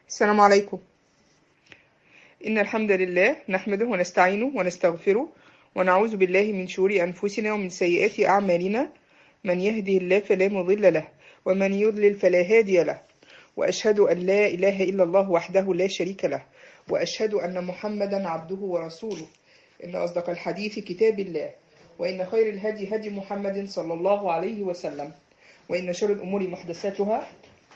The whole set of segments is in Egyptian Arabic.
السلام عليكم إن الحمد لله نحمده ونستعينه ونستغفره ونعوذ بالله من شرور أنفسنا ومن سيئات أعمالنا من يهده الله فلا مضل له ومن يضلل فلا هادي له وأشهد أن لا إله إلا الله وحده لا شريك له وأشهد أن محمدا عبده ورسوله إن أصدق الحديث كتاب الله وإن خير الهدي هدي محمد صلى الله عليه وسلم وإن شر الأمور محدثاتها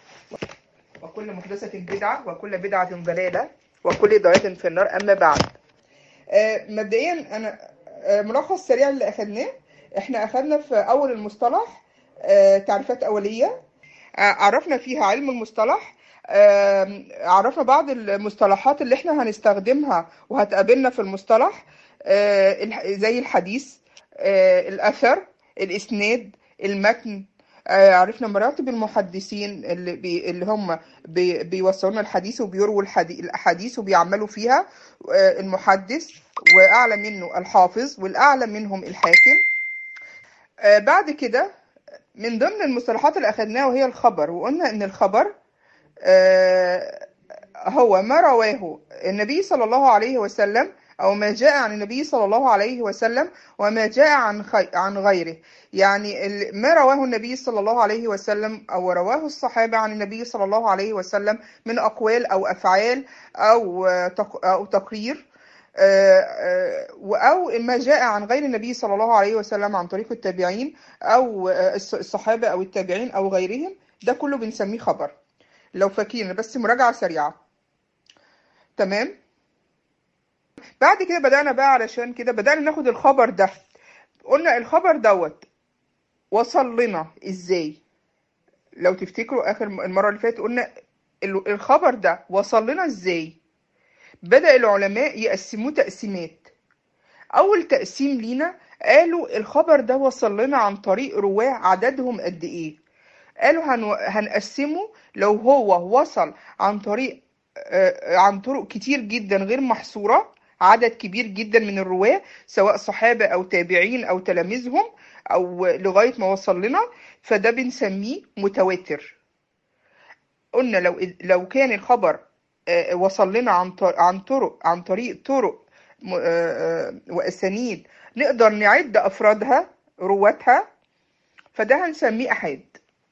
وكل محدثة بدعة وكل بدعة ضلالة وكل ضلالة في النار أما بعد آه، مبدئيا أنا آه، ملخص سريع اللي أخدناه إحنا أخدنا في أول المصطلح آه، تعريفات أولية آه، عرفنا فيها علم المصطلح آه، عرفنا بعض المصطلحات اللي احنا هنستخدمها وهتقابلنا في المصطلح آه، الح- زي الحديث آه، الأثر الإسناد المتن آه، عرفنا مراتب المحدثين اللي, بي اللي هم بي بيوصلونا الحديث وبيرووا الحدي- الأحاديث وبيعملوا فيها آه، المحدث وأعلى منه الحافظ والأعلى منهم الحاكم آه، بعد كده من ضمن المصطلحات اللي أخدناها وهي الخبر وقلنا إن الخبر آه، هو ما رواه النبي صلى الله عليه وسلم أو ما جاء عن النبي صلى الله عليه وسلم وما جاء عن خي... عن غيره يعني ال- ما رواه النبي صلى الله عليه وسلم أو رواه الصحابة عن النبي صلى الله عليه وسلم من أقوال أو أفعال أو آه، تق... أو تقرير آه، آه، أو ما جاء عن غير النبي صلى الله عليه وسلم عن طريق التابعين أو آه، الص- الصحابة أو التابعين أو غيرهم ده كله بنسميه خبر لو فاكرين بس مراجعة سريعة تمام بعد كده بدأنا بقى علشان كده بدأنا ناخد الخبر ده قلنا الخبر دوت وصل لنا ازاي لو تفتكروا آخر م- المرة اللي فاتت قلنا ال- الخبر ده وصل لنا ازاي بدأ العلماء يقسموه تقسيمات أول تقسيم لينا قالوا الخبر ده وصل لنا عن طريق رواه عددهم قد إيه قالوا هنو... هنقسمه لو هو وصل عن طريق آه، عن طرق كتير جدا غير محصورة عدد كبير جدا من الرواة سواء صحابة أو تابعين أو تلاميذهم أو لغاية ما وصل لنا فده بنسميه متواتر قلنا لو لو كان الخبر آه، وصل لنا عن طر- عن طرق عن طريق طرق م- آه، آه، وأسانيد نقدر نعد أفرادها رواتها فده هنسميه أحاد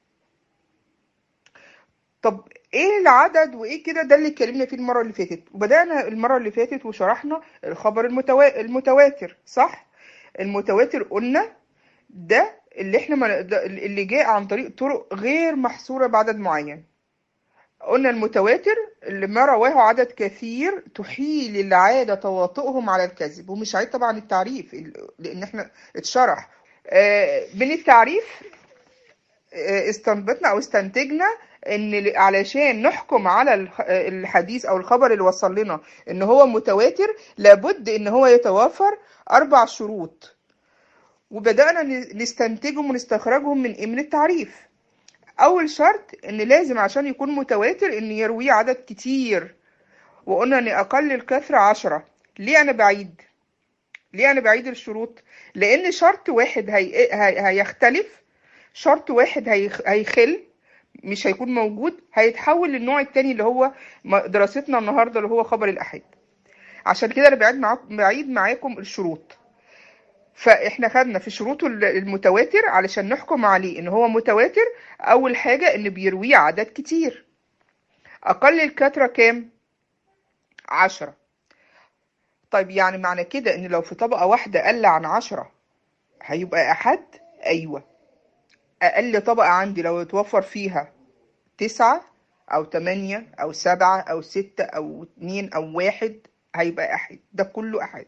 طب ايه العدد وايه كده ده اللي اتكلمنا فيه المره اللي فاتت وبدانا المره اللي فاتت وشرحنا الخبر المتوا... المتواتر صح المتواتر قلنا ده اللي احنا ما نقدر- اللي جاء عن طريق طرق غير محصوره بعدد معين قلنا المتواتر اللي ما رواه عدد كثير تحيل العاده تواطؤهم على الكذب ومش عيب طبعا التعريف ال- لان احنا اتشرح آه، من التعريف استنبطنا او استنتجنا ان ل- علشان نحكم على الخ- الحديث او الخبر اللي وصل لنا ان هو متواتر لابد ان هو يتوافر اربع شروط وبدأنا ن- نستنتجهم ونستخرجهم من ايه من التعريف اول شرط ان لازم عشان يكون متواتر ان يرويه عدد كتير وقلنا ان اقل الكثرة عشرة ليه انا بعيد ليه انا بعيد الشروط لان شرط واحد هي... هي... هيختلف شرط واحد هيخ- هيخل مش هيكون موجود هيتحول للنوع التاني اللي هو م- دراستنا النهارده اللي هو خبر الأحاد عشان كده انا بعيد معاكم بعيد معاكم الشروط فاحنا خدنا في شروطه ال- المتواتر علشان نحكم عليه ان هو متواتر اول حاجة ان بيرويه عدد كتير اقل الكثرة كام عشرة طيب يعني معنى كده ان لو في طبقة واحدة قل عن عشرة هيبقى احد ايوه اقل طبقة عندي لو اتوفر فيها تسعة أو تمانية أو سبعة أو ستة أو اتنين أو واحد هيبقى أحد ده كله أحد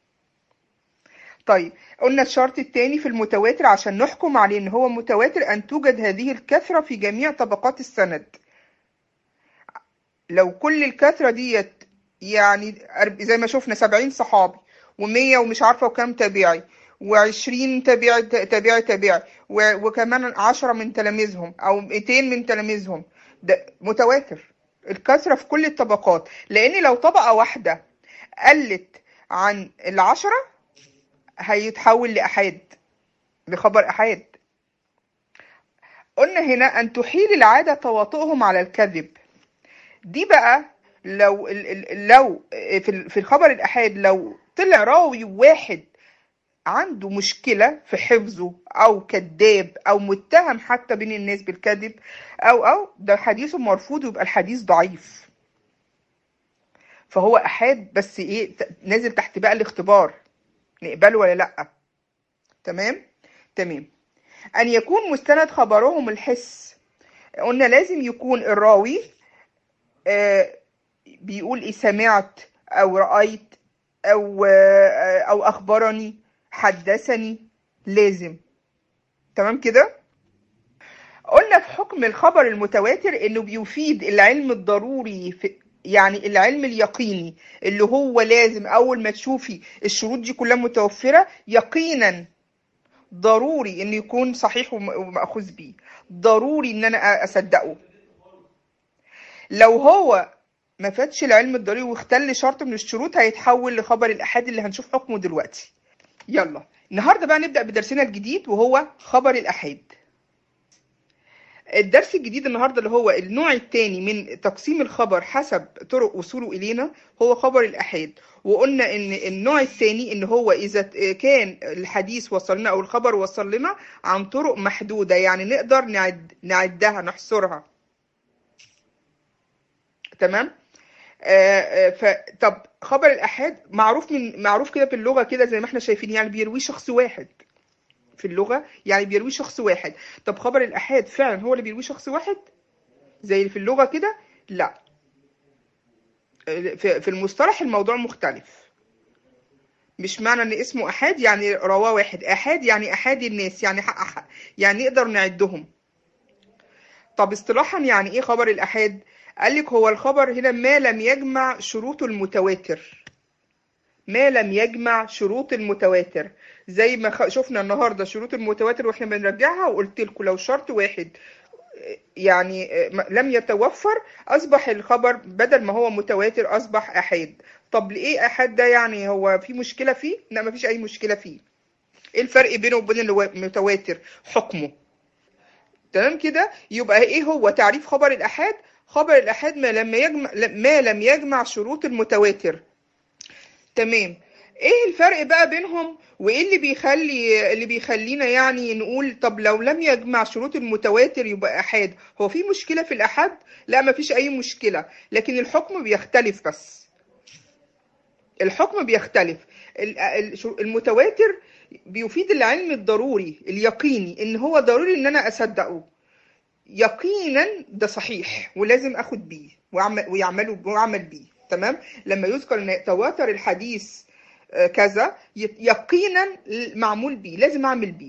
طيب قلنا الشرط التاني في المتواتر عشان نحكم عليه إن هو متواتر أن توجد هذه الكثرة في جميع طبقات السند لو كل الكثرة ديت يعني أرب- زي ما شفنا سبعين صحابي ومية ومش عارفة وكام تابعي وعشرين تابعي تابعي تابعي و- وكمان عشرة من تلاميذهم أو ميتين من تلاميذهم ده متواتر الكثرة في كل الطبقات لأن لو طبقة واحدة قلت عن العشرة هيتحول لأحاد لخبر أحاد قلنا هنا أن تحيل العادة تواطؤهم على الكذب دي بقى لو ال- ال- لو في ال- في الخبر الآحاد لو طلع راوي واحد عنده مشكلة في حفظه أو كذاب أو متهم حتى بين الناس بالكذب أو أو ده حديثه مرفوض ويبقى الحديث ضعيف فهو أحاد بس إيه ت- نازل تحت بقى الاختبار نقبله ولا لأ تمام تمام أن يكون مستند خبرهم الحس قلنا لازم يكون الراوي آه، بيقول إيه سمعت أو رأيت أو آه، أو أخبرني حدثني لازم تمام كده قلنا في حكم الخبر المتواتر انه بيفيد العلم الضروري في يعني العلم اليقيني اللي هو لازم اول ما تشوفي الشروط دي كلها متوفرة يقينا ضروري انه يكون صحيح وم- ومأخوذ بيه ضروري ان انا اصدقه لو هو ما فاتش العلم الضروري واختل شرط من الشروط هيتحول لخبر الأحاد اللي هنشوف حكمه دلوقتي يلا النهارده بقى نبدأ بدرسنا الجديد وهو خبر الأحاد الدرس الجديد النهارده اللي هو النوع الثاني من تقسيم الخبر حسب طرق وصوله إلينا هو خبر الأحاد وقلنا إن النوع الثاني إن هو إذا كان الحديث وصل لنا أو الخبر وصل لنا عن طرق محدودة يعني نقدر نعد نعدها نحصرها تمام آه، آه، ف طب خبر الآحاد معروف من معروف كده في اللغة كده زي ما احنا شايفين يعني بيرويه شخص واحد في اللغة يعني بيرويه شخص واحد طب خبر الآحاد فعلا هو اللي بيرويه شخص واحد زي اللي في اللغة كده لا في في المصطلح الموضوع مختلف مش معنى ان اسمه احاد يعني رواه واحد احاد يعني احاد الناس يعني حق حق يعني نقدر نعدهم طب اصطلاحا يعني ايه خبر الاحاد قال لك هو الخبر هنا ما لم يجمع شروط المتواتر ما لم يجمع شروط المتواتر زي ما خ- شفنا النهارده شروط المتواتر واحنا بنرجعها وقلت لكم لو شرط واحد يعني م- لم يتوفر اصبح الخبر بدل ما هو متواتر اصبح احاد طب ليه احاد ده يعني هو في مشكله فيه لا ما فيش اي مشكله فيه ايه الفرق بينه وبين الوا- المتواتر حكمه تمام كده يبقى ايه هو تعريف خبر الاحاد خبر الاحاد ما لم يجمع ما لم يجمع شروط المتواتر تمام ايه الفرق بقى بينهم وايه اللي بيخلي اللي بيخلينا يعني نقول طب لو لم يجمع شروط المتواتر يبقى احاد هو في مشكلة في الاحاد لا ما فيش اي مشكلة لكن الحكم بيختلف بس الحكم بيختلف ال- ال- شو- المتواتر بيفيد العلم الضروري اليقيني ان هو ضروري ان انا اصدقه يقينا ده صحيح ولازم اخد بيه واعمل ويعملوا واعمل بيه تمام لما يذكر ان تواتر الحديث آه، كذا ي- يقينا معمول بيه لازم اعمل بيه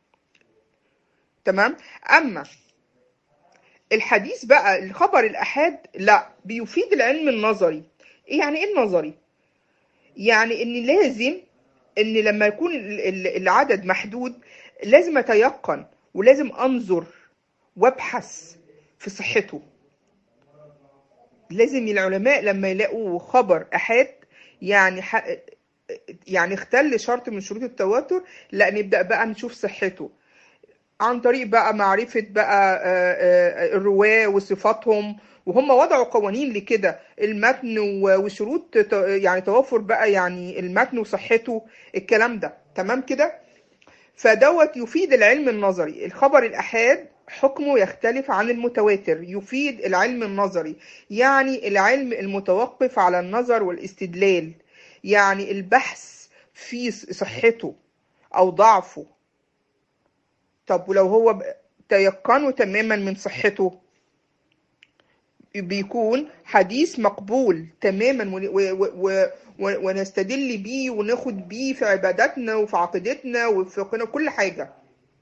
تمام اما الحديث بقى الخبر الاحاد لا بيفيد العلم النظري ايه يعني ايه النظري يعني ان لازم ان لما يكون ال- ال- العدد محدود لازم اتيقن ولازم انظر وابحث في صحته لازم العلماء لما يلاقوا خبر احاد يعني ح... يعني اختل شرط من شروط التواتر لا نبدأ بقى نشوف صحته عن طريق بقى معرفة بقى آه، آه، الرواة وصفاتهم وهم وضعوا قوانين لكده المتن و- وشروط ت- يعني توافر بقى يعني المتن وصحته الكلام ده تمام كده فدوت يفيد العلم النظري الخبر الأحاد حكمه يختلف عن المتواتر يفيد العلم النظري يعني العلم المتوقف على النظر والاستدلال يعني البحث في صحته أو ضعفه طب ولو هو ب- تيقنوا تماما من صحته بيكون حديث مقبول تماما ون- و- و- و- و- ونستدل بيه وناخد بيه في عباداتنا وفي عقيدتنا وفي فقهنا كل حاجة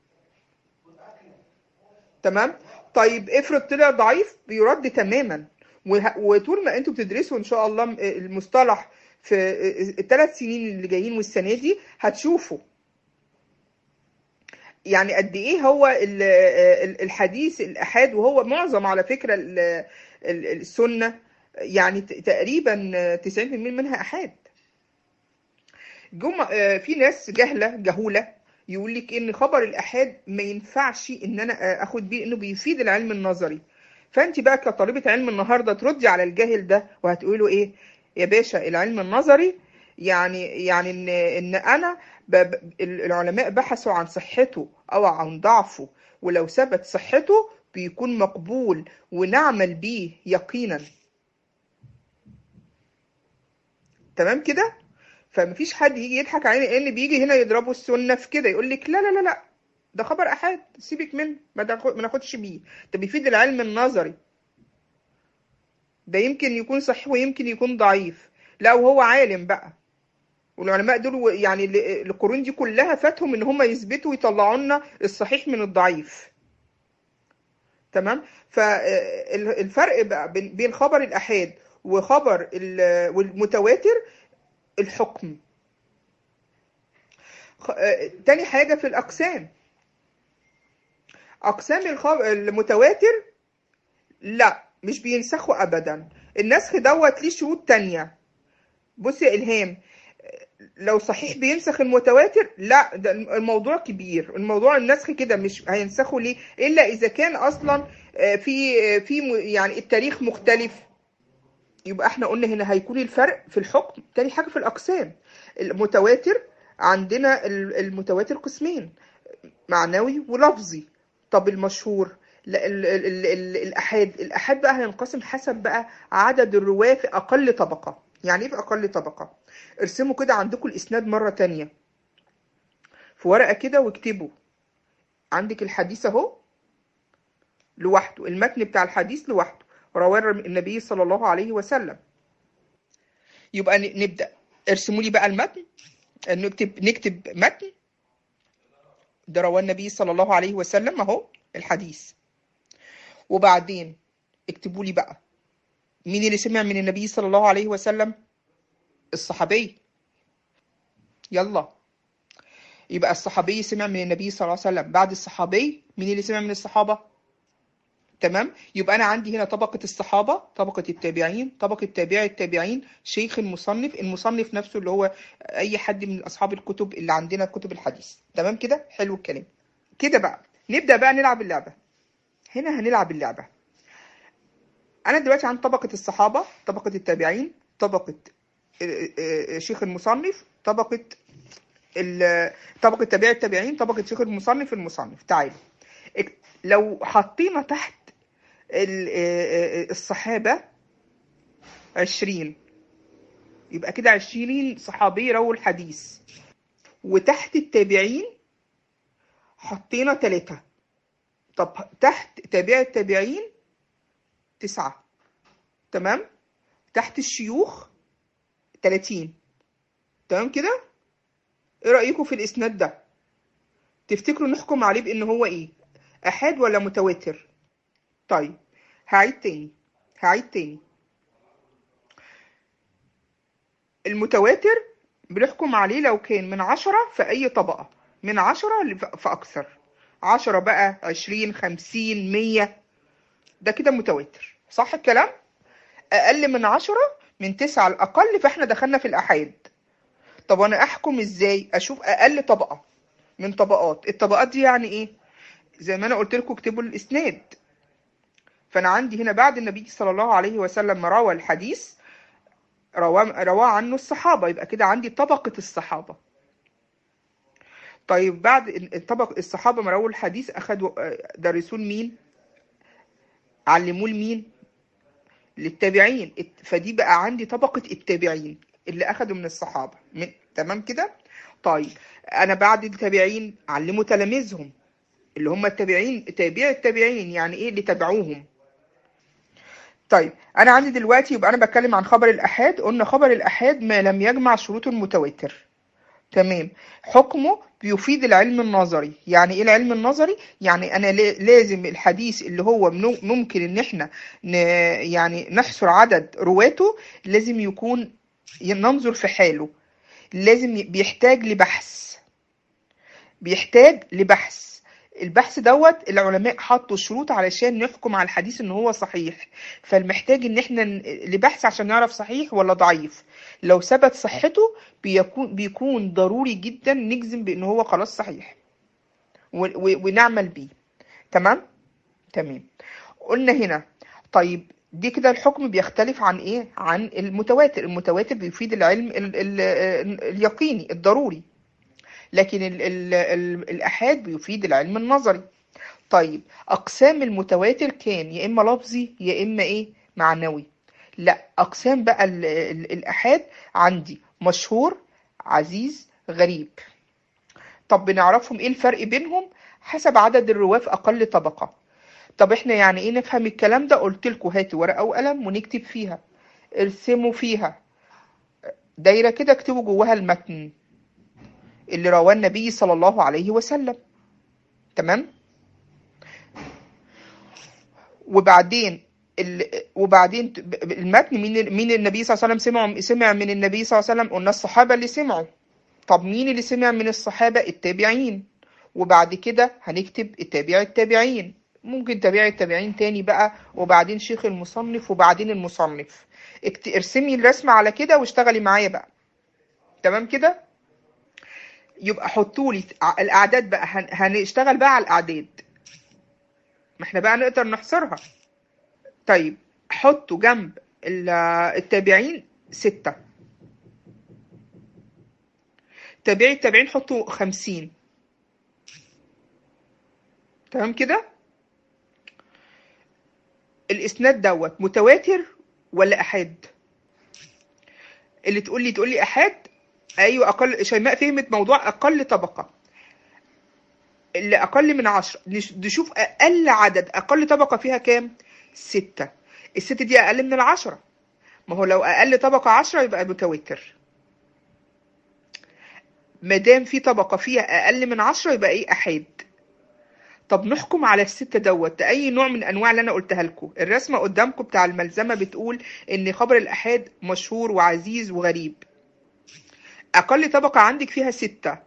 تمام طيب افرض طلع ضعيف بيرد تماما وه- وطول ما انتوا بتدرسوا ان شاء الله م- المصطلح في الثلاث سنين اللي جايين والسنة دي هتشوفوا يعني قد ايه هو ال- ال- الحديث الاحاد وهو معظم على فكره ال- ال- السنه يعني ت- تقريبا 90% منها احاد جم آه، في ناس جهله جهوله يقول لك ان خبر الاحاد ما ينفعش ان انا آه، اخد بيه انه بيفيد العلم النظري فانت بقى كطالبه علم النهارده تردي على الجاهل ده وهتقولي له ايه يا باشا العلم النظري يعني يعني ان ان انا ب... ب- العلماء بحثوا عن صحته او عن ضعفه ولو ثبت صحته بيكون مقبول ونعمل بيه يقينا تمام كده فمفيش حد يجي يضحك علينا لان بيجي هنا يضربوا السنه في كده يقول لك لا لا لا لا ده خبر احاد سيبك منه ما تاخد- ما ناخدش بيه ده بيفيد العلم النظري ده يمكن يكون صحيح ويمكن يكون ضعيف لا وهو عالم بقى والعلماء دول و- يعني ال- القرون دي كلها فاتهم ان هم يثبتوا ويطلعوا لنا الصحيح من الضعيف تمام فالفرق بقى بين بين خبر الآحاد وخبر ال- والمتواتر الحكم خ- آه، تاني حاجة في الأقسام أقسام الخب... المتواتر لا مش بينسخوا أبدا النسخ دوت ليه شروط تانية بص يا إلهام لو صحيح بينسخ المتواتر لا ده الموضوع كبير الموضوع النسخ كده مش هينسخه ليه الا اذا كان اصلا آه، في آه، في م- يعني التاريخ مختلف يبقى احنا قلنا هنا هيكون الفرق في الحكم تاني حاجة في الاقسام المتواتر عندنا ال- المتواتر قسمين معنوي ولفظي طب المشهور لا ال ال ال ال الأحاد الأحاد بقى هينقسم حسب بقى عدد الرواة في أقل طبقة يعني إيه في أقل طبقة ارسموا كده عندكم الإسناد مرة تانية في ورقة كده واكتبوا عندك الحديث أهو لوحده المتن بتاع الحديث لوحده رواه النبي صلى الله عليه وسلم يبقى ن- نبدأ ارسموا لي بقى المتن نكتب نكتب متن ده رواه النبي صلى الله عليه وسلم اهو الحديث وبعدين اكتبوا لي بقى مين اللي سمع من النبي صلى الله عليه وسلم الصحابي يلا يبقى الصحابي سمع من النبي صلى الله عليه وسلم بعد الصحابي مين اللي سمع من الصحابة تمام يبقى انا عندي هنا طبقة الصحابة طبقة التابعين طبقة تابع التابعين شيخ المصنف المصنف نفسه اللي هو اي حد من اصحاب الكتب اللي عندنا كتب الحديث تمام كده حلو الكلام كده بقى نبدأ بقى نلعب اللعبة هنا هنلعب اللعبة انا دلوقتي عند طبقة الصحابة طبقة التابعين طبقة آه، آه، شيخ المصنف طبقة ال- طبقة تابع التابعين طبقة شيخ المصنف المصنف تعالوا اك- لو حطينا تحت ال- آه، آه، الصحابة عشرين يبقى كده عشرين صحابي رووا الحديث وتحت التابعين حطينا تلاتة طب تحت تابع التابعين تسعة تمام تحت الشيوخ تلاتين تمام كده ايه رأيكم في الاسناد ده تفتكروا نحكم عليه بان هو ايه احاد ولا متواتر طيب هعيد تاني هعيد تاني المتواتر بنحكم عليه لو كان من عشرة في أي طبقة من عشرة لف- فأكثر عشرة بقى عشرين خمسين مية ده كده متواتر صح الكلام؟ أقل من عشرة من تسعة الأقل فإحنا دخلنا في الأحاد طب أنا أحكم إزاي؟ أشوف أقل طبقة من طبقات الطبقات دي يعني إيه؟ زي ما أنا قلت لكم اكتبوا الإسناد فأنا عندي هنا بعد النبي صلى الله عليه وسلم ما روى الحديث رواه رواه عنه الصحابة يبقى كده عندي طبقة الصحابة طيب بعد ال- طبق الصحابة ما رووا الحديث أخدوا آه، درسوه لمين؟ علموه لمين؟ للتابعين الت- فدي بقى عندي طبقة التابعين اللي أخدوا من الصحابة من تمام كده؟ طيب أنا بعد التابعين علموا تلاميذهم اللي هم التابعين تابع التابعين يعني إيه اللي تبعوهم طيب انا عندي دلوقتي يبقى انا بتكلم عن خبر الاحاد قلنا خبر الاحاد ما لم يجمع شروط المتواتر تمام حكمه بيفيد العلم النظري يعني ايه العلم النظري يعني انا لا- لازم الحديث اللي هو منو- ممكن ان احنا ن يعني نحصر عدد رواته لازم يكون ننظر في حاله لازم ي- بيحتاج لبحث بيحتاج لبحث البحث دوت العلماء حطوا شروط علشان نحكم على الحديث ان هو صحيح فالمحتاج ان احنا ن- لبحث عشان نعرف صحيح ولا ضعيف لو ثبت صحته بيكون بيكون ضروري جدا نجزم بان هو خلاص صحيح و- و- ونعمل بيه تمام تمام قلنا هنا طيب دي كده الحكم بيختلف عن ايه عن المتواتر المتواتر بيفيد العلم ال ال اليقيني الضروري لكن ال ال ال الأحاد بيفيد العلم النظري طيب أقسام المتواتر كان يا إما لفظي يا إما إيه معنوي لا أقسام بقى ال ال الأحاد عندي مشهور عزيز غريب طب بنعرفهم إيه الفرق بينهم حسب عدد الرواة في أقل طبقة طب إحنا يعني إيه نفهم الكلام ده قلت لكم هاتوا ورقة وقلم ونكتب فيها ارسموا فيها دايرة كده اكتبوا جواها المتن اللي رواه النبي صلى الله عليه وسلم تمام وبعدين ال... وبعدين المتن مين مين النبي صلى الله عليه وسلم سمع سمع من النبي صلى الله عليه وسلم قلنا الصحابه اللي سمعوا طب مين اللي سمع من الصحابه التابعين وبعد كده هنكتب التابع التابعين ممكن تابع التابعين تاني بقى وبعدين شيخ المصنف وبعدين المصنف اكت... ارسمي الرسمه على كده واشتغلي معايا بقى تمام كده يبقى حطوا لي الاعداد بقى هن... هنشتغل بقى على الاعداد ما احنا بقى نقدر نحصرها طيب حطوا جنب التابعين ستة تابعي التابعين حطوا خمسين تمام كده الاسناد دوت متواتر ولا احاد اللي تقول لي تقول لي احاد ايوه اقل شيماء فهمت موضوع اقل طبقه اللي اقل من عشرة نشوف اقل عدد اقل طبقه فيها كام ستة الستة دي اقل من العشرة ما هو لو اقل طبقه عشرة يبقى متواتر ما دام في طبقه فيها اقل من عشرة يبقى ايه احاد طب نحكم على الستة دوت اي نوع من انواع اللي انا قلتها لكم الرسمه قدامكم بتاع الملزمه بتقول ان خبر الاحاد مشهور وعزيز وغريب أقل طبقة عندك فيها ستة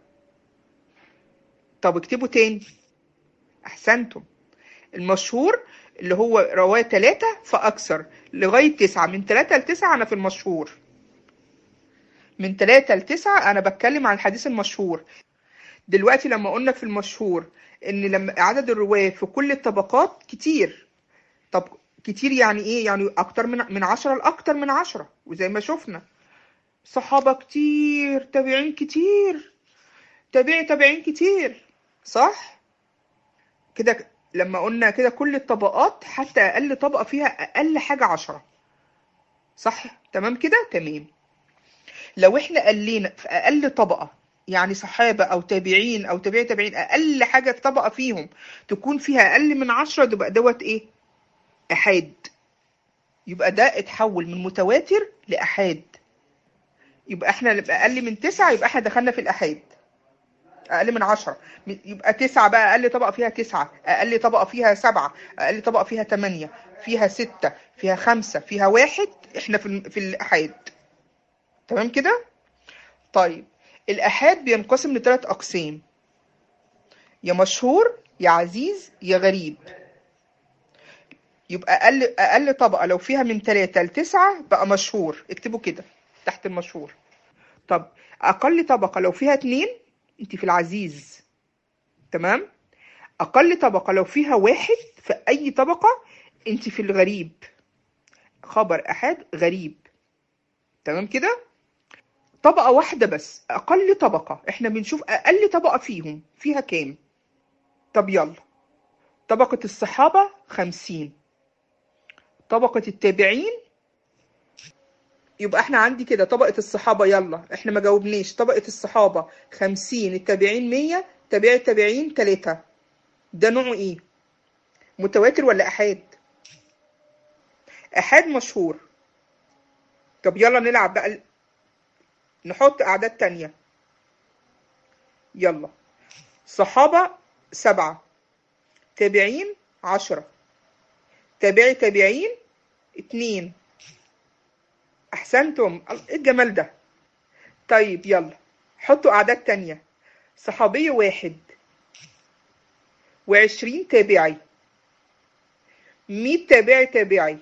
طب اكتبوا تاني أحسنتم المشهور اللي هو رواه تلاتة فأكثر لغاية تسعة من تلاتة لتسعة أنا في المشهور من تلاتة لتسعة أنا بتكلم عن الحديث المشهور دلوقتي لما قلنا في المشهور إن لما عدد الرواة في كل الطبقات كتير طب كتير يعني إيه؟ يعني أكتر من من عشرة لأكتر من عشرة وزي ما شفنا صحابة كتير تابعين كتير تابعي تابعين كتير صح كده لما قلنا كده كل الطبقات حتى أقل طبقة فيها أقل حاجة عشرة صح تمام كده تمام لو احنا قلينا في أقل طبقة يعني صحابة أو تابعين أو تابعي تابعين أقل حاجة طبقة فيهم تكون فيها أقل من عشرة تبقى دوت إيه أحاد يبقى ده اتحول من متواتر لأحاد يبقى احنا نبقى اقل من تسعة يبقى احنا دخلنا في الاحاد اقل من عشرة يبقى تسعة بقى اقل طبقة فيها تسعة اقل طبقة فيها سبعة اقل طبقة فيها تمانية فيها ستة فيها خمسة فيها واحد احنا في في الاحاد تمام كده طيب الاحاد بينقسم لثلاث اقسام يا مشهور يا عزيز يا غريب يبقى اقل اقل طبقة لو فيها من ثلاثة لتسعة بقى مشهور اكتبوا كده تحت المشهور طب اقل طبقه لو فيها اتنين انت في العزيز تمام اقل طبقه لو فيها واحد في اي طبقه انت في الغريب خبر احاد غريب تمام كده طبقه واحده بس اقل طبقه احنا بنشوف اقل طبقه فيهم فيها كام طب يلا طبقه الصحابه خمسين طبقه التابعين يبقى احنا عندي كده طبقة الصحابة يلا احنا ما جاوبناش طبقة الصحابة خمسين التابعين مية تابع التابعين تلاتة ده نوعه ايه متواتر ولا احاد احاد مشهور طب يلا نلعب بقى نحط اعداد تانية يلا صحابة سبعة تابعين عشرة تابعي تابعين اتنين احسنتم ايه الجمال ده طيب يلا حطوا اعداد تانية صحابي واحد وعشرين تابعي مية تابعي تابعي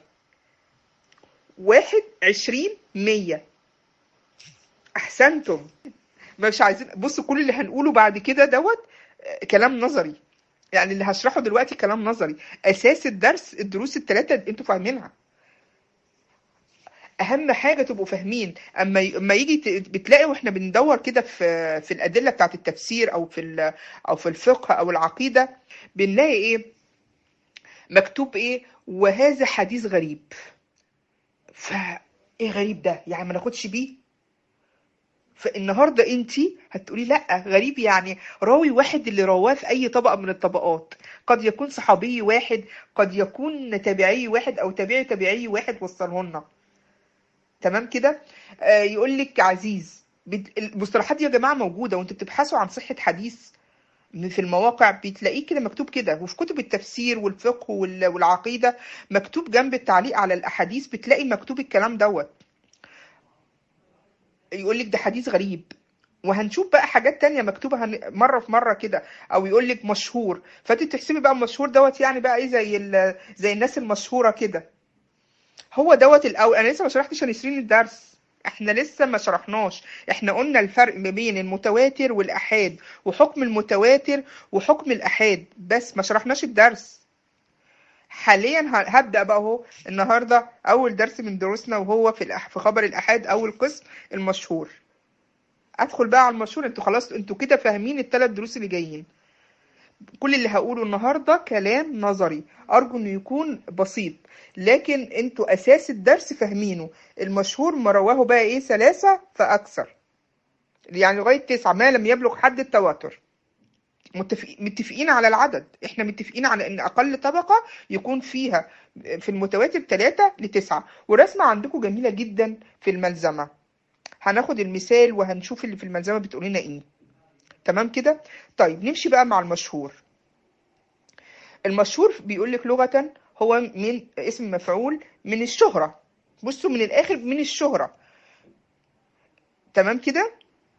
واحد عشرين مية احسنتم مش عايزين بصوا كل اللي هنقوله بعد كده دوت كلام نظري يعني اللي هشرحه دلوقتي كلام نظري اساس الدرس الدروس الثلاثه انتوا فاهمينها اهم حاجه تبقوا فاهمين اما ي- اما يجي ت- بتلاقي واحنا بندور كده في في الادله بتاعت التفسير او في ال- او في الفقه او العقيده بنلاقي ايه مكتوب ايه وهذا حديث غريب ف ايه غريب ده يعني ما ناخدش بيه فالنهارده انت هتقولي لا غريب يعني راوي واحد اللي رواه في اي طبقه من الطبقات قد يكون صحابي واحد قد يكون تابعي واحد او تابعي تابعي واحد وصله لنا تمام كده آه يقول لك عزيز بت- المصطلحات دي يا جماعه موجوده وانتوا بتبحثوا عن صحه حديث في المواقع بتلاقيه كده مكتوب كده وفي كتب التفسير والفقه وال- والعقيده مكتوب جنب التعليق على الاحاديث بتلاقي مكتوب الكلام دوت يقول لك ده حديث غريب وهنشوف بقى حاجات تانية مكتوبة هن- مرة في مرة كده او يقول لك مشهور فانت تحسبي بقى المشهور دوت يعني بقى ايه زي ال- زي الناس المشهورة كده هو دوت الاول انا لسه ما شرحتش نسرين الدرس احنا لسه ما شرحناش احنا قلنا الفرق ما بين المتواتر والاحاد وحكم المتواتر وحكم الاحاد بس ما شرحناش الدرس حاليا ه- هبدأ بقى اهو النهارده اول درس من دروسنا وهو في الأح... في خبر الاحاد اول قسم المشهور ادخل بقى على المشهور انتوا خلاص انتوا كده فاهمين الثلاث دروس اللي جايين كل اللي هقوله النهارده كلام نظري ارجو انه يكون بسيط لكن انتوا اساس الدرس فاهمينه المشهور ما رواه بقى ايه ثلاثة فاكثر يعني لغاية تسعة ما لم يبلغ حد التواتر متفق- متفقين على العدد احنا متفقين على ان اقل طبقة يكون فيها في المتواتر ثلاثة لتسعة ورسمة عندكم جميلة جدا في الملزمة هناخد المثال وهنشوف اللي في الملزمة بتقول لنا ايه تمام كده طيب نمشي بقى مع المشهور المشهور بيقول لك لغة هو من اسم مفعول من الشهرة بصوا من الآخر من الشهرة تمام كده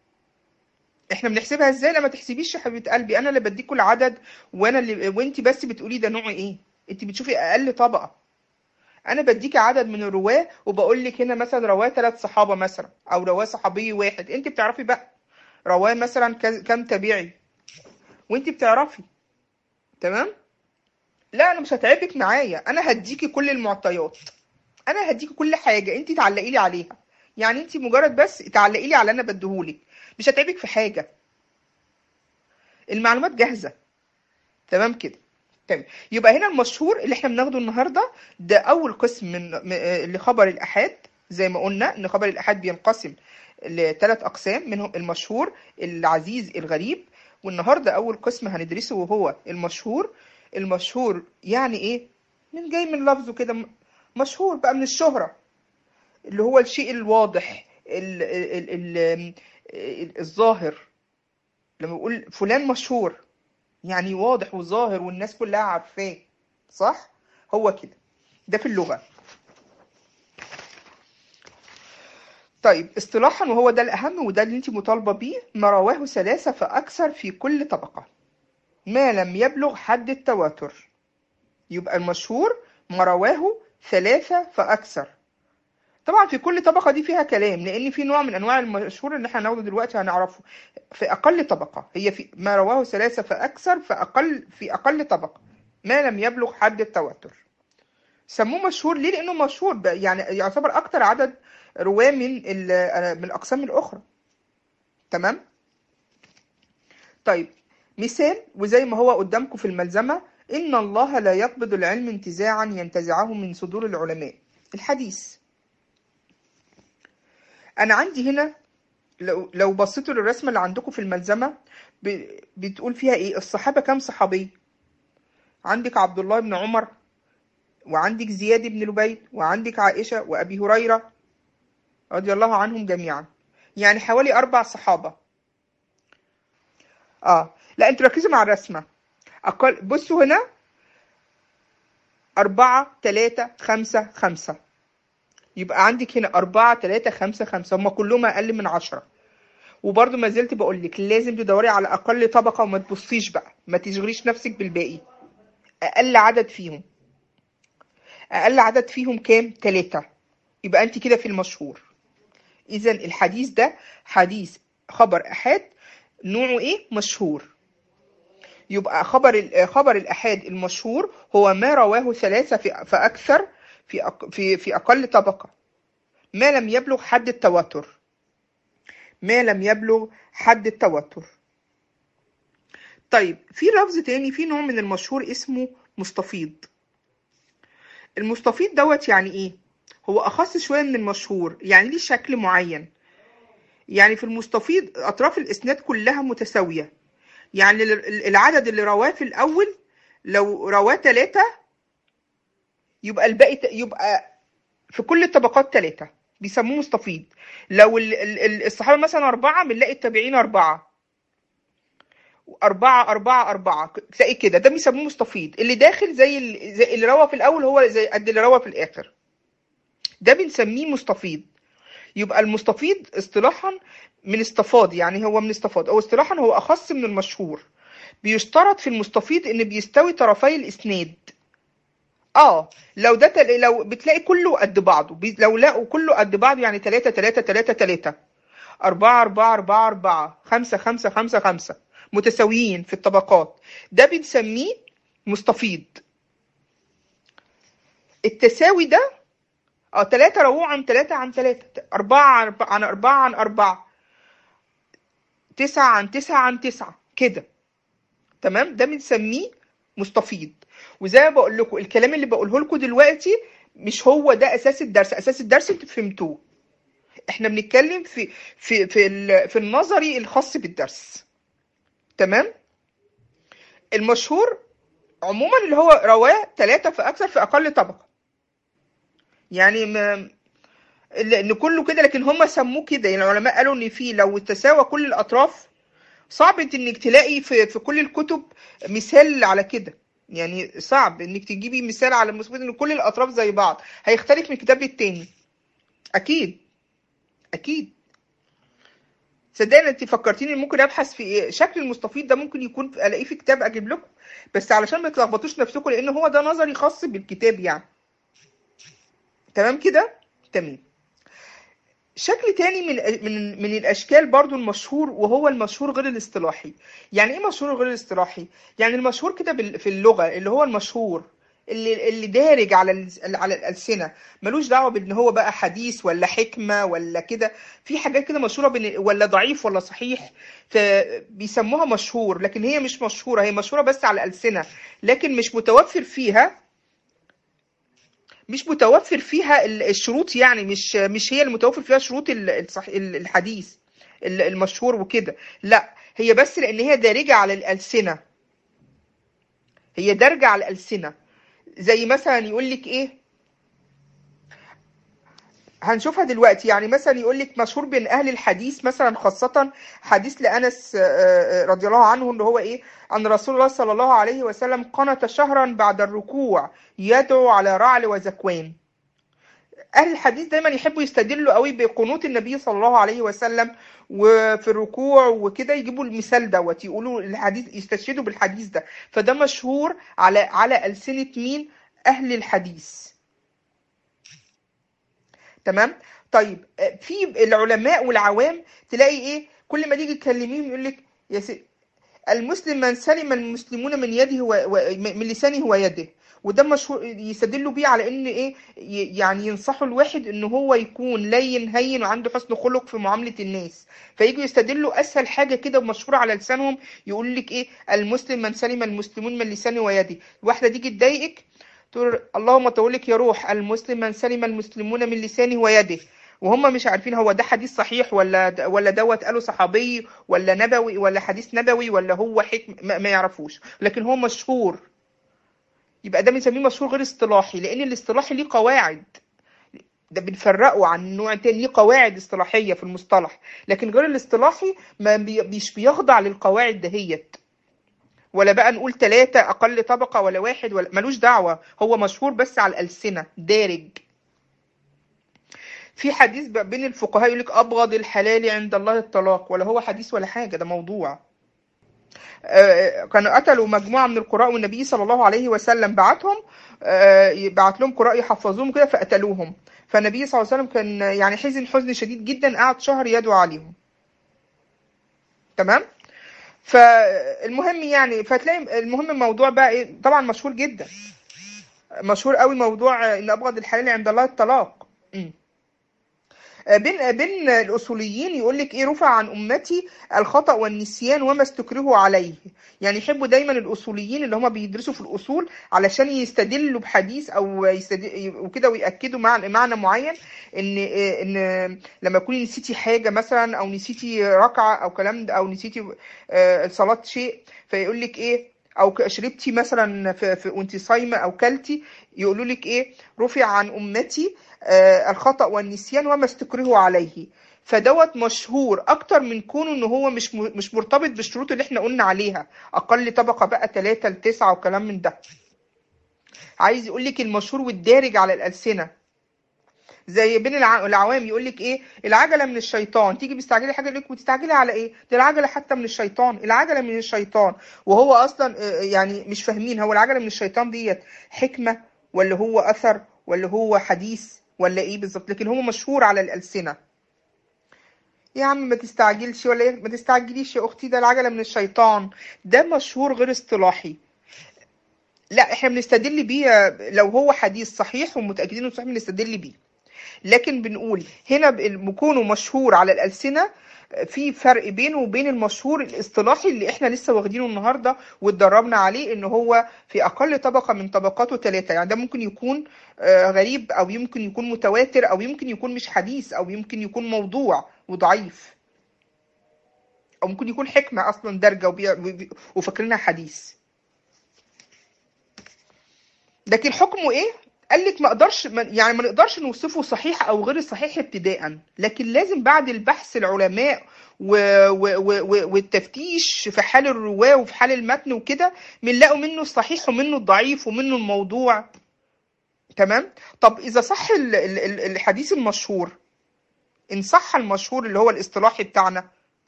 احنا بنحسبها ازاي لما تحسبيش يا حبيبة قلبي انا اللي بديكوا العدد وانا اللي وانت بس بتقولي ده نوع ايه انت بتشوفي اقل طبقة انا بديكي عدد من الرواه وبقول لك هنا مثلا رواه ثلاث صحابة مثلا او رواه صحابي واحد انت بتعرفي بقى رواه مثلا كز- كام تابعي وانت بتعرفي تمام لا انا مش هتعبك معايا انا هديكي كل المعطيات انا هديكي كل حاجه انت تعلقي لي عليها يعني انت مجرد بس تعلقي لي على اللي انا بديهولك مش هتعبك في حاجه المعلومات جاهزه تمام كده تمام يبقى هنا المشهور اللي احنا بناخده النهارده ده اول قسم من م- آه، لخبر الاحاد زي ما قلنا ان خبر الاحاد بينقسم لثلاث اقسام منهم المشهور العزيز الغريب والنهارده اول قسم هندرسه وهو المشهور المشهور يعني ايه من جاي من لفظه كده م- مشهور بقى من الشهرة اللي هو الشيء الواضح ال ال ال ال الظاهر لما بقول فلان مشهور يعني واضح وظاهر والناس كلها عارفاه صح هو كده ده في اللغة طيب اصطلاحا وهو ده الأهم وده اللي انت مطالبة بيه ما رواه ثلاثة فأكثر في كل طبقة ما لم يبلغ حد التواتر يبقى المشهور ما رواه ثلاثة فأكثر طبعا في كل طبقة دي فيها كلام لأن في نوع من أنواع المشهور اللي احنا هناخده دلوقتي هنعرفه في أقل طبقة هي في ما رواه ثلاثة فأكثر في أقل في أقل طبقة ما لم يبلغ حد التواتر سموه مشهور ليه؟ لأنه مشهور بقى- يعني يعتبر أكتر عدد رواه من ال- من الأقسام الأخرى تمام؟ طيب مثال وزي ما هو قدامكم في الملزمة إن الله لا يقبض العلم انتزاعا ينتزعه من صدور العلماء الحديث أنا عندي هنا لو لو بصيتوا للرسمة اللي عندكم في الملزمة ب- بتقول فيها إيه الصحابة كام صحابي عندك عبد الله بن عمر وعندك زياد بن لبيد وعندك عائشة وأبي هريرة رضي الله عنهم جميعا يعني حوالي أربع صحابة اه لا انتوا ركزوا مع الرسمة أقل بصوا هنا أربعة تلاتة خمسة خمسة يبقى عندك هنا أربعة تلاتة خمسة خمسة هما كلهم أقل من عشرة وبرضه ما زلت بقول لك لازم تدوري على أقل طبقة وما تبصيش بقى ما تشغليش نفسك بالباقي أقل عدد فيهم أقل عدد فيهم كام؟ تلاتة يبقى أنت كده في المشهور إذا الحديث ده حديث خبر أحاد نوعه إيه؟ مشهور يبقى خبر ال- خبر الآحاد المشهور هو ما رواه ثلاثة في- فأكثر في أق- في في أقل طبقة ما لم يبلغ حد التواتر ما لم يبلغ حد التواتر طيب في لفظ تاني في نوع من المشهور اسمه مستفيض المستفيض دوت يعني ايه هو اخص شويه من المشهور يعني ليه شكل معين يعني في المستفيض اطراف الاسناد كلها متساويه يعني ال- ال- العدد اللي رواه في الاول لو رواه ثلاثة يبقى الباقي ت- يبقى في كل الطبقات ثلاثة بيسموه مستفيض لو ال- ال- ال- الصحابة مثلا أربعة بنلاقي التابعين أربعة أربعة أربعة أربعة تلاقي كده ده بيسموه مستفيض اللي داخل زي ال- زي اللي روى في الأول هو زي قد اللي روى في الآخر ده بنسميه مستفيض يبقى المستفيض اصطلاحا من استفاض يعني هو من استفاض أو اصطلاحا هو أخص من المشهور بيشترط في المستفيض إن بيستوي طرفي الإسناد اه لو ده تل... لو بتلاقي كله قد بعضه بي... لو لقوا كله قد بعضه يعني 3 3 3 3 4 4 4 4 5 5 5 5 متساويين في الطبقات ده بنسميه مستفيض التساوي ده اه 3 رواه عن 3 عن 3 4 عن 4 عن 4 عن 4 9 عن 9 عن 9 كده تمام ده بنسميه مستفيض وزي ما بقول لكم الكلام اللي بقوله لكم دلوقتي مش هو ده اساس الدرس اساس الدرس انتوا فهمتوه احنا بنتكلم في في في ال- في النظري الخاص بالدرس تمام المشهور عموما اللي هو رواه ثلاثة فأكثر في أقل طبقة يعني ما ان كله كده لكن هم سموه كده يعني العلماء قالوا ان في لو تساوى كل الاطراف صعب انت انك تلاقي في في كل الكتب مثال على كده يعني صعب انك تجيبي مثال على مثبت ان كل الاطراف زي بعض هيختلف من كتاب للتاني اكيد اكيد صدقني انت فكرتيني ممكن ابحث في إيه؟ شكل المستفيض ده ممكن يكون في- الاقيه في كتاب اجيب لكم بس علشان ما تلخبطوش نفسكم لان هو ده نظري خاص بالكتاب يعني تمام كده تمام شكل تاني من من من الاشكال برضو المشهور وهو المشهور غير الاصطلاحي يعني ايه مشهور غير الاصطلاحي يعني المشهور كده بال- في اللغه اللي هو المشهور اللي اللي دارج على ال- على الالسنه ملوش دعوه بان هو بقى حديث ولا حكمه ولا كده في حاجات كده مشهوره بين ولا ضعيف ولا صحيح فبيسموها مشهور لكن هي مش مشهوره هي مشهوره بس على الالسنه لكن مش متوفر فيها مش متوفر فيها ال- الشروط يعني مش مش هي المتوفر فيها شروط ال- الصح- ال- الحديث ال- المشهور وكده لا هي بس لان هي دارجه على الالسنه هي دارجه على الالسنه زي مثلا يقول لك ايه هنشوفها دلوقتي يعني مثلا يقول لك مشهور بين اهل الحديث مثلا خاصه حديث لانس آه، آه، رضي الله عنه اللي هو ايه ان رسول الله صلى الله عليه وسلم قنت شهرا بعد الركوع يدعو على رعل وزكوان اهل الحديث دايما يحبوا يستدلوا قوي بقنوت النبي صلى الله عليه وسلم وفي الركوع وكده يجيبوا المثال دوت يقولوا الحديث يستشهدوا بالحديث ده فده مشهور على على ألسنة مين اهل الحديث تمام طيب آه، في العلماء والعوام تلاقي ايه كل ما تيجي تكلميهم يقول لك يا سي المسلم من سلم المسلمون من يده و... و... من لسانه ويده وده مشهور يستدلوا بيه على ان ايه ي- يعني ينصحوا الواحد ان هو يكون لين هين وعنده حسن خلق في معاملة الناس فيجوا يستدلوا اسهل حاجة كده مشهورة على لسانهم يقول لك ايه المسلم من سلم المسلمون من لسانه ويده واحدة تيجي تضايقك تقول اللهم طولك يا روح المسلم من سلم المسلمون من لسانه ويده وهم مش عارفين هو ده حديث صحيح ولا ولا دوت قاله صحابي ولا نبوي ولا حديث نبوي ولا هو حكم ما, ما يعرفوش لكن هو مشهور يبقى ده بنسميه مشهور غير اصطلاحي لان الاصطلاحي ليه قواعد ده بنفرقه عن نوع تاني ليه قواعد اصطلاحيه في المصطلح لكن غير الاصطلاحي ما بي- مش بيخضع للقواعد دهيت ولا بقى نقول ثلاثة أقل طبقة ولا واحد ولا ملوش دعوة هو مشهور بس على الألسنة دارج في حديث بقى بين الفقهاء يقول لك أبغض الحلال عند الله الطلاق ولا هو حديث ولا حاجة ده موضوع آه، كانوا قتلوا مجموعة من القراء والنبي صلى الله عليه وسلم بعتهم آه، بعت لهم قراء يحفظوهم كده فقتلوهم فالنبي صلى الله عليه وسلم كان يعني حزن حزن شديد جدا قعد شهر يدعو عليهم تمام فالمهم يعني فتلاقي المهم الموضوع بقى ايه طبعا مشهور جدا مشهور قوي موضوع ان ابغض الحلال عند الله الطلاق م. بين بين الاصوليين يقول لك ايه رفع عن امتي الخطا والنسيان وما استكرهوا عليه يعني يحبوا دايما الاصوليين اللي هم بيدرسوا في الاصول علشان يستدلوا بحديث او يستدل وكده وياكدوا معنى معنى معين ان ان لما تكوني نسيتي حاجه مثلا او نسيتي ركعه او كلام ده او نسيتي صلاه شيء فيقول لك ايه او شربتي مثلا في في وانت صايمه او كلتي يقولوا لك ايه رفع عن امتي آه الخطا والنسيان وما استكرهوا عليه فدوت مشهور اكتر من كونه ان هو مش مش مرتبط بالشروط اللي احنا قلنا عليها اقل طبقه بقى 3 ل 9 وكلام من ده عايز يقول لك المشهور والدارج على الالسنه زي بين العوام يقول لك ايه العجله من الشيطان تيجي مستعجله حاجه يقول لك بتستعجلي على ايه دي العجله حتى من الشيطان العجله من الشيطان وهو اصلا يعني مش فاهمين هو العجله من الشيطان ديت حكمه ولا هو اثر ولا هو حديث ولا ايه بالظبط لكن هو مشهور على الالسنه يا عم ما تستعجلش ولا إيه؟ ما تستعجليش يا اختي ده العجله من الشيطان ده مشهور غير اصطلاحي لا احنا بنستدل بيه لو هو حديث صحيح ومتاكدين انه صحيح بنستدل بيه لكن بنقول هنا بكونه مشهور على الألسنة في فرق بينه وبين المشهور الاصطلاحي اللي احنا لسه واخدينه النهارده واتدربنا عليه ان هو في اقل طبقه من طبقاته ثلاثه يعني ده ممكن يكون غريب او يمكن يكون متواتر او يمكن يكون مش حديث او يمكن يكون موضوع وضعيف او ممكن يكون حكمه اصلا دارجه وفاكرينها حديث لكن حكمه ايه قال لك ما اقدرش يعني ما نقدرش نوصفه صحيح او غير صحيح ابتداء لكن لازم بعد البحث العلماء و... و... و... والتفتيش في حال الرواه وفي حال المتن وكده بنلاقوا منه الصحيح ومنه الضعيف ومنه الموضوع تمام طب اذا صح ال... ال... الحديث المشهور ان صح المشهور اللي هو الاصطلاحي بتاعنا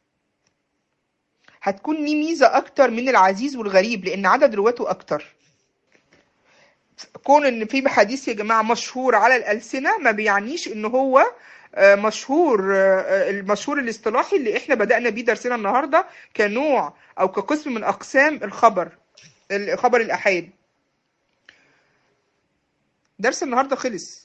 هتكون ليه ميزه اكتر من العزيز والغريب لان عدد رواته اكتر كون ان في حديث يا جماعه مشهور على الالسنه ما بيعنيش ان هو مشهور المشهور الاصطلاحي اللي احنا بدانا بيه درسنا النهارده كنوع او كقسم من اقسام الخبر خبر الاحاد درس النهارده خلص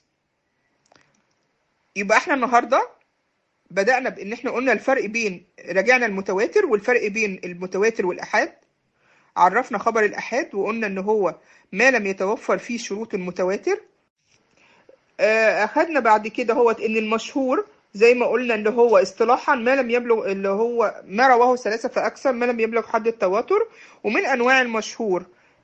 يبقى احنا النهارده بدانا بان احنا قلنا الفرق بين راجعنا المتواتر والفرق بين المتواتر والاحاد عرفنا خبر الأحاد وقلنا إن هو ما لم يتوفر فيه شروط المتواتر أخدنا بعد كده هو إن المشهور زي ما قلنا إن هو اصطلاحا ما لم يبلغ اللي هو ما رواه ثلاثة فأكثر ما لم يبلغ حد التواتر ومن أنواع المشهور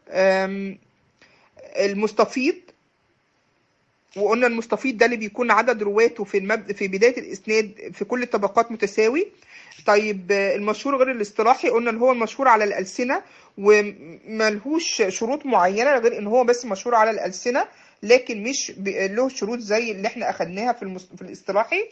المستفيض وقلنا المستفيض ده اللي بيكون عدد رواته في المبد... في بداية الإسناد في كل الطبقات متساوي طيب المشهور غير الاصطلاحي قلنا ان هو المشهور على الألسنة وملهوش شروط معينة غير ان هو بس مشهور على الألسنة لكن مش له شروط زي اللي احنا اخدناها في, المس... في الاصطلاحي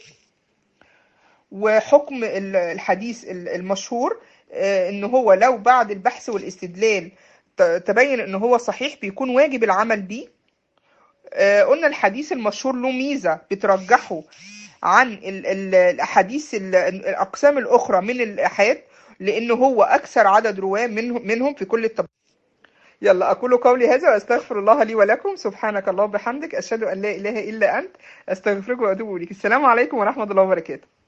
وحكم الحديث المشهور ان هو لو بعد البحث والاستدلال تبين ان هو صحيح بيكون واجب العمل بيه قلنا الحديث المشهور له ميزة بترجحه عن الأحاديث الأقسام الأخرى من الآحاد لأن هو أكثر عدد رواه منهم, منهم في كل الطبقات يلا أقول قولي هذا وأستغفر الله لي ولكم سبحانك الله وبحمدك أشهد أن لا إله إلا أنت أستغفرك وأتوب إليك السلام عليكم ورحمة الله وبركاته